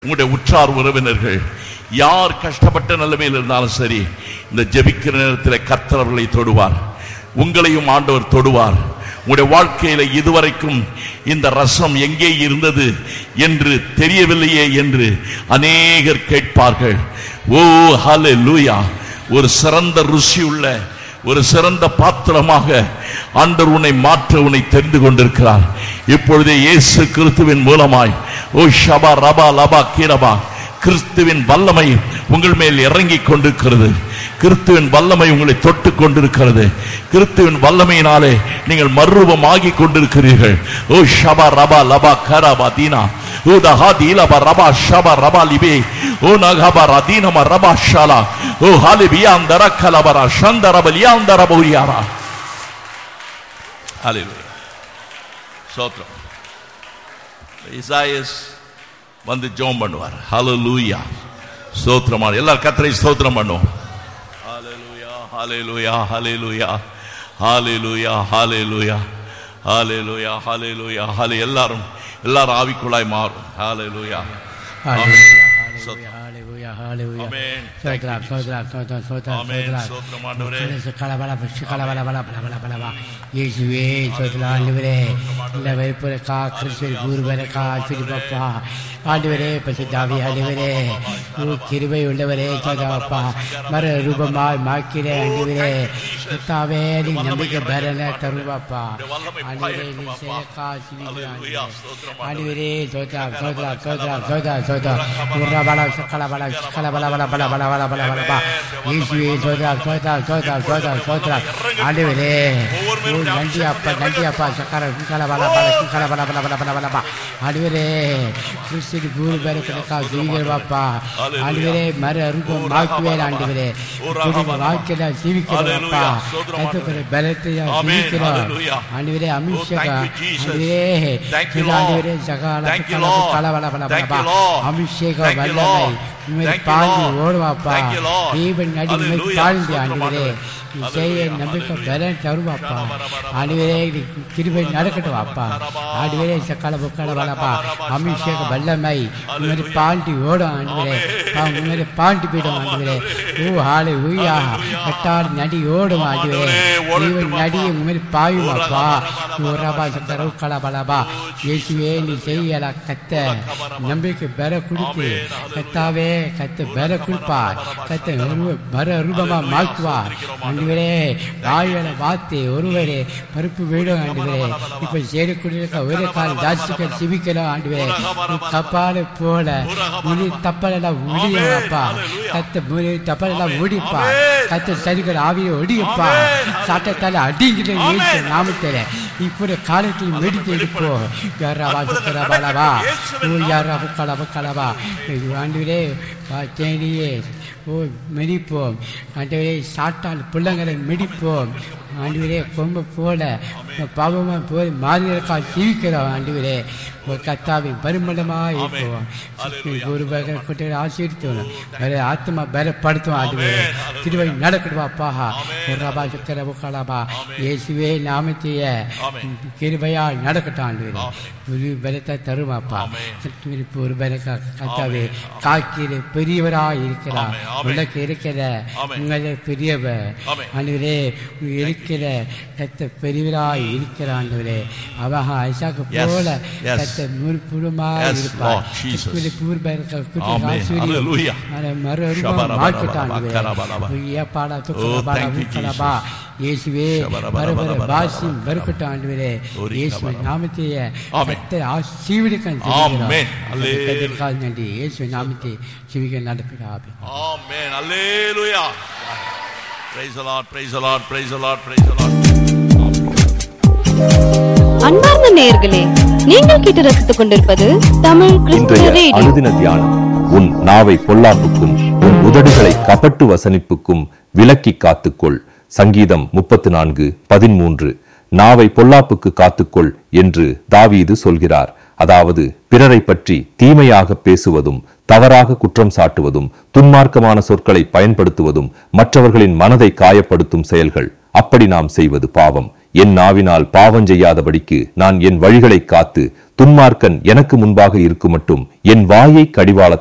உங்களுடைய உற்றார் உறவினர்கள் யார் கஷ்டப்பட்ட நிலைமையில் இருந்தாலும் சரி இந்த ஜெபிக்கிற நேரத்தில் கர்த்தர் அவர்களை தொடுவார் உங்களையும் ஆண்டவர் தொடுவார் உங்களுடைய வாழ்க்கையில இதுவரைக்கும் இந்த ரசம் எங்கே இருந்தது என்று தெரியவில்லையே என்று அநேகர் கேட்பார்கள் ஓ ஹலே லூயா ஒரு சிறந்த ருசி உள்ள ஒரு சிறந்த பாத்திரமாக ஆண்டவர் உன்னை மாற்ற உன்னை தெரிந்து கொண்டிருக்கிறார் இப்பொழுதே இயேசு கிறிஸ்துவின் மூலமாய் ஓ ஷபா ரபா லபா கீரபா கிறிஸ்துவின் வல்லமை உங்கள் மேல் இறங்கி கொண்டிருக்கிறது கிறிஸ்துவின் வல்லமை உங்களை தொட்டு கொண்டிருக்கிறது கிறிஸ்துவின் வல்லமையினாலே நீங்கள் மறுரூபமாகி கொண்டிருக்கிறீர்கள் ஓ ஷபா ரபா லபா கரபா தீனா ஓ தஹா தீலபா ரபா ஷபா ரபா லிபே ஓ நகபா ரதீனம ரபா ஷாலா ஓ ஹாலிபியா அந்தர கலபரா ஷந்தரப லியாந்தர பௌரியாரா ஹalleluya ஸ்தோத்திரம் இசாயஸ் வந்து ஜெபம் பண்ணுவார் ஹalleluya ஸ்தோத்திரமான எல்லாரும் கர்த்தரை ஸ்தோத்திரம் பண்ணுவோம் ஹalleluya ஹalleluya ஹalleluya ஹalleluya ஹalleluya ஹalleluya ஹalleluya ஹalலே எல்லாரும் எல்லாரும் ஆவிக்குள்ளாய் மாறும் ஹalleluya Hallelujah, hallelujah, hallelujah. Amen. சோத்ராம், சோத்ராம், சோத்ராம், சோத்ராம், Amen. சோத்ராம். சோத்ரம் ஆண்டவரே. சுரேசு கலபல, புஷு கலபல, பல, பல, பல, பல, பல. இயேசுவே, சோத்ராம், ஆண்டவரே. இந்த வெறுப்புரைக்கா, கிறிஸ்துவின் கூறுவரைக்கா, சிரிப்பப்பா. ஆண்டவரே பசுதாவி ஆண்டவரே உம் கிருபை உள்ளவரே சோதாப்பா மர ரூபமாய் மாக்கிறே ஆண்டவரே சுத்தாவே நீ நம்பிக்கை பரன தருவாப்பா ஆண்டவரே நீ சேக்கா சிரிக்கிறா ஆண்டவரே சோத்ரா சோத்ரா சோத்ரா சோத்ரா சோத்ரா உர்ரா பல சக்கல பல சக்கல பல பல பல பல பல பல பல பல இயேசுவே சோத்ரா சோத்ரா சோத்ரா சோத்ரா சோத்ரா ஆண்டவரே ஓ நன்றி அப்பா நன்றி அப்பா சக்கர சிக்கல பல பல சிக்கல பல பல பல பல பல பல ஆண்டவரே கிறிஸ்து பூமி பேருக்கா ஜீவிக்கிற பாப்பா ஆண்டவரே மர அரும்பம் வாக்குவேன் ஆண்டவரே வாக்கில ஜீவிக்கிறப்பா கத்துக்கிற பலத்தையா Amen. ஜீவிக்கிறோம் Hallelujah. ஆண்டவரே அமிஷேகா Oh, thank you, Jesus. ஆண்டவரே Thank you, இந்த Lord. ஆண்டவரே சகால Thank you, கல Lord. கல பல பல Thank பல you, Lord. அபிஷேக Thank you, வல்லமை Lord. உண்மை Thank you, பாஞ்சு Lord. ஓடுவாப்பா Thank you, Lord. Deepan நடி உண்மை Hallelujah. பாழ்ந்து ஸ்தோத்திரம் ஆண்டவரே ஆண்டவரே. நீ செய்ய Hallelujah. நம்பிக்கை Hallelujah. பலன் தருவாப்பா ஆண்டவரே நீ கிருபை நடக்கட்டும் அப்பா ஆண்டவரே சக்கால புக்கால வளப்பா அபிஷேக வல்லமை உண்மை பாண்டி ஓடும் ஆண்டவரே உண்மை பாண்டி போயிடும் ஆண்டவரே ஓ ஹாலே ஊயா எட்டாறு நடி ஓடும் ஆண்டவரே தீபன் நடி உண்மை பாயும் அப்பா ரபா சக்கர கல பலபா இயேசுவே நீ செய்யல கத்த நம்பிக்கை பெற கொடுத்து கத்தாவே கத்த பெற கொடுப்பார் கத்த உருவ பர ரூபமா மாற்றுவார் ஆண்டவரே வாயுல வாத்து ஒருவரே பருப்பு வீடும் ஆண்டவரே இப்ப சேரக்கூடிய ஒரே கால ஜாஸ்திகள் சிவிக்கலாம் ஆண்டவரே நீ கப்பால போல முடி தப்பலெல்லாம் முடியப்பா கத்த முடி தப்பலெல்லாம் முடிப்பா கத்த சரிகள் ஆவியை ஒடியப்பா சாட்டத்தால அடிங்கிற இயேசு நாமத்தில இப்படி காலத்தில் மெடித்து எடுப்போ யாரா சுக்கரபாலவா ஓ யாரா புக்கலா புக்கலவா ஆண்டுவிலே தேனியே ஓ மெடிப்போம் ஆண்டவரே சாட்டால் பிள்ளைங்களை மிடிப்போம் ஆண்டுவிலே கொம்ப போல பாவமா போய் மாறியற்கா ஜீவிக்கிறோம் ஆண்டுவிலே ஒரு கத்தாவின் பரிமளமாக இருப்போம் ஒரு குட்டிகளை ஆசீர்த்தோம் வேற ஆத்மா பலப்படுத்தும் ஆண்டுவிலே திருவை நடக்கடுவாப்பா ஒரு ரபா சுக்கர புக்கலாபா இயேசுவே நாமத்தைய கிருபையா நடக்கட்டும் ஆண்டுவிலே ஒரு பலத்தை தருமாப்பா ஒரு பலக்கா கத்தாவே காக்கிற பெரியவராய் இருக்கிறார் உனக்கு இருக்கிற உங்களை பெரியவர் ஆண்டவரே இருக்கிற கத்த பெரியவராய் இருக்கிற ஆண்டவரே அவக ஐசாக்கு போல yes. கத்த முற்புறமாய் Yes, இருப்பார் Lord Jesus. பூர்வ Amen. Hallelujah. Oh, thank you, இயேசுவே பரபர பாசியும் பருக்கட்டும் ஆண்டவரே இயேசு நாமத்தைய Amen. கத்த ஆசீர்வதிக்க Amen. Hallelujah. கால் நன்றி இயேசு நாமத்தை சிவிக்க நடப்பிடாபி Amen. Hallelujah. Praise the Lord. Praise the Lord. Praise the Lord. Praise the Lord. அன்பார்ந்த நேயர்களே நீங்கள் கேட்டு ரசித்துக் கொண்டிருப்பது தமிழ் கிறிஸ்துவ இன்றைய ரேடியோ அனுதின தியானம் உன் நாவை பொல்லாப்புக்கும் உன் உதடுகளை கபட்டு வசனிப்புக்கும் விலக்கி காத்துக்கொள் சங்கீதம் முப்பத்து நான்கு பதிமூன்று நாவை பொல்லாப்புக்கு காத்துக்கொள் என்று தாவீது சொல்கிறார் அதாவது பிறரை பற்றி தீமையாக பேசுவதும் தவறாக குற்றம் சாட்டுவதும் துன்மார்க்கமான சொற்களை பயன்படுத்துவதும் மற்றவர்களின் மனதை காயப்படுத்தும் செயல்கள் அப்படி நாம் செய்வது பாவம் என் நாவினால் பாவம் செய்யாதபடிக்கு நான் என் வழிகளை காத்து துன்மார்க்கன் எனக்கு முன்பாக இருக்கும் மட்டும் என் வாயை கடிவாள